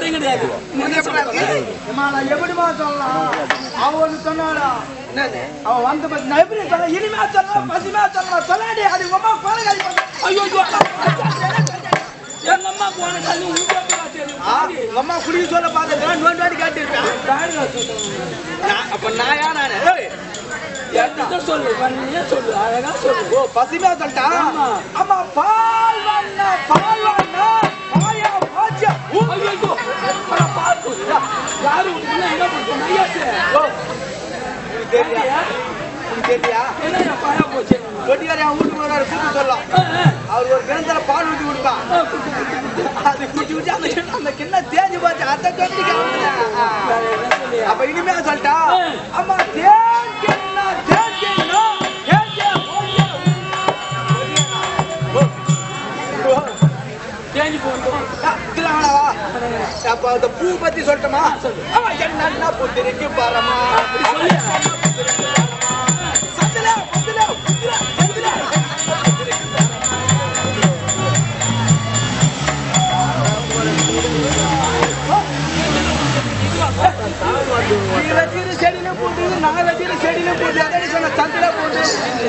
கவலையும் கிடையாது உனக்கு எப்படி இருக்கு? ஏம்மா, நான் எப்படிம்மா சொல்லலாம் அவன் ஒண்ணு சொன்னாடா என்னது அவன் வந்த பத்தி நான் எப்படி சொல்ல இனிமையா சொல்லலாம் பசுமையா சொல்லலாம் சொல்லாடி அது உங்க அம்மா கோலகாரி ஐயோ ஐயோ எங்க அம்மா போன காலி உங்களுக்கு தெரியும் ஆ, உங்க அம்மா குடி சொல்ல பார்த்ததுலாம் நோண்டி வாடி கேட்டிருப்பேன் நான் அப்ப நான் யார் நானு ஏய், என்கிட்ட சொல்லு பண்ணியே சொல்லு அழகா சொல்லு ஓ பசுமையா சொல்லிட்டா ஆமா. அம்மா பால் வண்ண பால் வண்ண பாயா பாச்சியா ஐயோ ஐயோ அட பாத்து யாரு உன்னை என்ன பண்ணுறோம் ஐயாச்சு ஓ உனக்கு தெரியா உனக்கு தெரியா என்ன பாயா போச்சு கொட்டிக்காரி அவன் வீட்டுக்கு வராரு கூட்டு சொல்லலாம் ஆ, ஆ, அவர் ஒரு கிணத்துல பால் ஊற்றி கொடுப்பான் ஆ, குட்டி, குட்டி, குட்டி. அது குட்டி குட்டி அந்த கிண்ணம் அந்த கிண்ணம் தேஞ்சு போச்சு அதை கொட்டி வேற என்ன சொல்லியா? அப்ப இனிமையா சொல்லிட்டா ஆ. அம்மா தேன் கிண்ணம் தேன் கிண்ணம் தேஞ்சே போச்சு. ஓ, ஓ. தேஞ்சு போகணும் ஆ, இதெல்லாம் வேணாவா? அப்ப அந்த பூ பத்தி சொல்லட்டுமா ஆமா, என்னன்னா புத்திரிக்கு பரமா அப்படி சொல்லி சந்தில, சந்தில, சந்தில, சந்தில. நீ வச்சிரு செடியில போட்டு நான் வச்சிரு செடியில போட்டு அதடி சொன்ன சந்தில போட்டு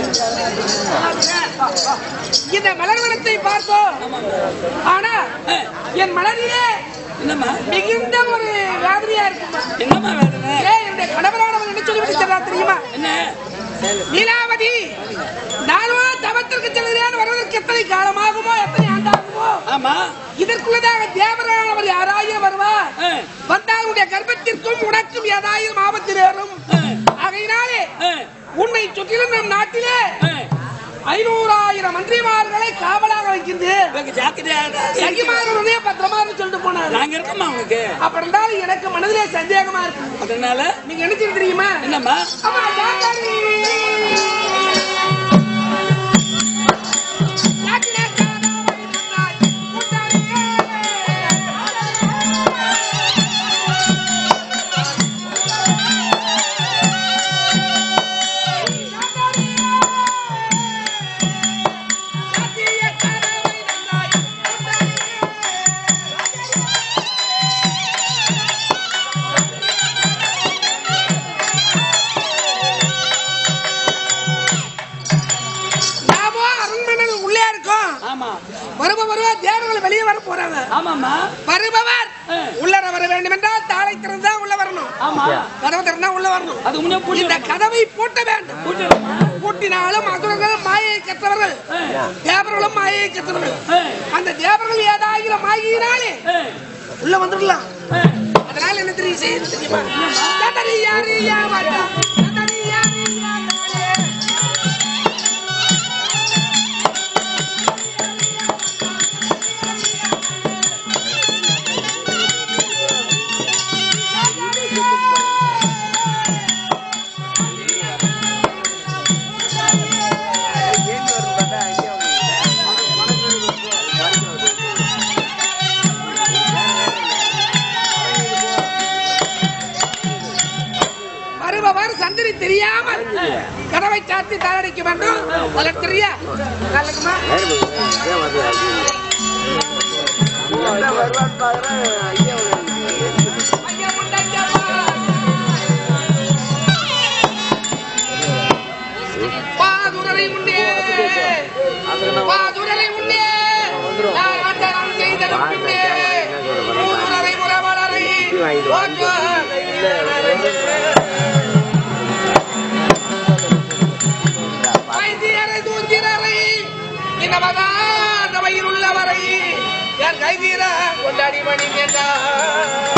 இந்த மலர்வனத்தை பார்த்தோம் ஆனா என் மலரிலே என்னம்மா மிகுந்த ஒரு வேதனையா இருக்குமா என்னம்மா வேதனை ஏன் என்னுடைய கணவரானவர் என்ன சொல்லி விட்டு தெரியுமா என்ன லீலாவதி நானும் தவத்திற்கு செல்கிறேன் வருவதற்கு எத்தனை காலமாகுமோ எத்தனை ஆண்டாகுமோ ஆமா இதற்குள்ளதாக தேவரானவர் யாராயிரம் வருவார் ஆ, வந்தால் உன்னுடைய கர்ப்பத்திற்கும் உனக்கும் ஏதாயிரம் ஆபத்து நேரும் ஆ, ஆகையினாலே ஆ, உன்னை சுற்றிலும் நம் நாட்டிலே ஆ. ஐநூறாயிரம் மந்திரிமார்களை காவலாக வைக்கிறது வெகு ஜாக்கிரதையா இரு. சகிமார்களுடைய பத்திரமான்னு சொல்லிட்டு போனாரு நாங்க இருக்கோமா உனக்கு அப்ப இருந்தாலும் எனக்கு மனதிலே சந்தேகமா இருக்கு அதனால நீங்க என்ன செய்ய தெரியுமா என்னம்மா அம்மா, ஜாக்கிரதை. ஜாக்கிரதை, காணாமல் இருந்தாய், கூட்டாளியே. ஜாக்கிரதை, காணாமல் இருந்தாய், கூட்டாளியே. நாமோ அரண்மனையில் உள்ளே இருக்கோம் ஆமா வருவ வருவ தேவர்கள் வெளியே வர போறாங்க ஆமாம்மா வருபவர் ஆ. உள்ளர வர வேண்டும் என்றால் தாளை திறந்தா உள்ள வரணும் ஆமா கதவை திறந்தா உள்ள வரணும் அது முன்னே புள்ளி இந்த கதவை பூட்ட வேண்டும் கூட்டிடுமா பூட்டினாலும் அசுரர்கள் மாயை கற்றவர்கள் தேவர்களும் மாயை கற்றவர்கள் அந்த தேவர்கள் ஏதாயிரம் ஆகியினாலே உள்ள வந்துடலாம் அதனால என்ன தெரியும் செய்ய தெரியுமா ததறியாரியா வாடா, ததறியாரியா வாடா. வருபவர் சந்திரி தெரியாமல் கதவை சாத்தி தாரடிக்க வேண்டும் அதற்கு தெரியா நல்லக்குமா ஐயா முண்டாச்சப்பா. பாதுரரை முன்னே பாதுரரை முன்னே நான் ஆண்டனம் செய்ததும் பின்னே ஊதுரரை முறவலரை ஓட்டு வைத்தியரை தூந்திரரை இனமகாத வயிறுள்ளவரை என் கைதீர கொண்டாடி மணி கேட்டார்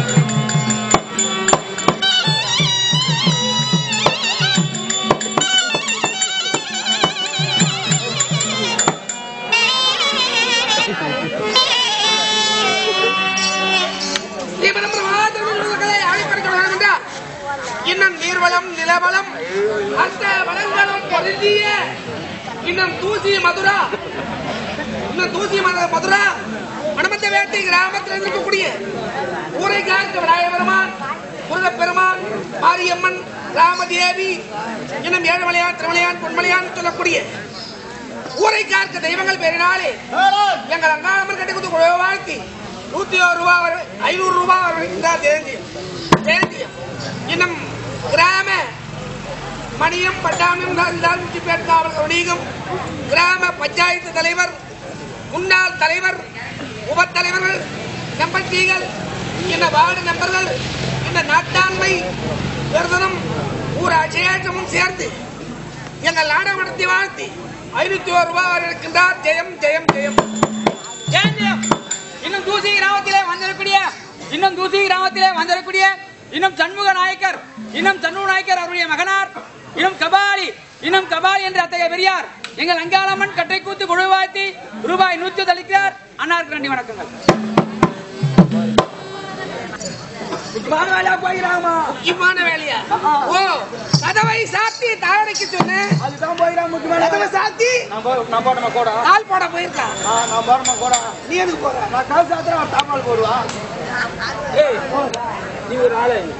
இவனும் மகாதேவர்களை அழைப்பதற்கு வேண்டும் என்றால் இன்னும் நீர்வளம் நிலவளம் அந்த வளங்களும் பொருந்திய இன்னும் தூசி மதுரா இன்னும் தூசி மத- மதுரா மணமத்த வேட்டை கிராமத்தில் இருக்கக்கூடிய ஊரைக்கார்க்கு விநாயக பெருமான் முருகப்பெருமான் மாரியம்மன் ராமதேவி இன்னும் ஏழுமலையான் திருமலையான் பொன்மலையான் சொல்லக்கூடிய ஊரைக்கார்க்கு தெய்வங்கள் பெரினாலே எங்கள் அங்காளம்மன் கட்டி குத்து வாழ்த்தி நூத்தி ஒரு ரூபாய் வரை ஐநூறு ரூபாய் வரைக்கும் ஜெயந்தியம் ஜெயந்தியம் இன்னும் கிராம மணியம் பட்டாமியம் சார்ந்தால் முச்சிப்பேட் காவல் கவனிக்கும் கிராம பஞ்சாயத்து தலைவர் முன்னாள் தலைவர் உப தலைவர்கள் நம்பர்ச்சிகள் இந்த வார்டு நம்பர்கள் இந்த நாட்டாண்மை விருதனும் ஊர் அஜயேற்றமும் சேர்ந்து எங்கள் நாடகம் நடத்தி வாழ்த்தி ஐநூத்தி ஒரு ரூபாய் வரை இருக்கின்றார் ஜெயம் ஜெயம் ஜெயம் ஜெயந்தியம் இன்னும் தூசி கிராமத்திலே வந்திருக்கூடிய இன்னும் தூசி கிராமத்திலே வந்திருக்கூடிய இன்னும் சண்முக நாயக்கர் இன்னும் சண்முக நாயக்கர் அவருடைய மகனார் இன்னும் கபாலி இன்னும் கபாலி என்ற அத்தகைய பெரியார் எங்கள் அங்காளம்மன் கட்டை கூத்து குழுவாத்தி ரூபாய் நூத்தி தளிக்கிறார் அன்னாருக்கு நன்றி வணக்கங்கள் போயிடாமா முக்கியமான வேலையா ஓ கதவை சாத்தி தாரடைக்கு சொன்னேன் அதுதான் போயிடலாம் முக்கியமான கதவை சாத்தி நான் போ- நான் போடணுமா கூட கால் போட போயிருக்கா ஆ, நான் போறமா கூட நீ எதுக்கு போற நான் காசு சாத்திரம் அவன் தாப்பால் போடுவா நீ ஒரு ஆளு எனக்கு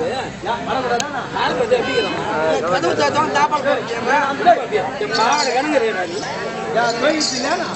கதவு சாத்தம் தாப்பால் போடுறேன் என் கோயில் இல்லையா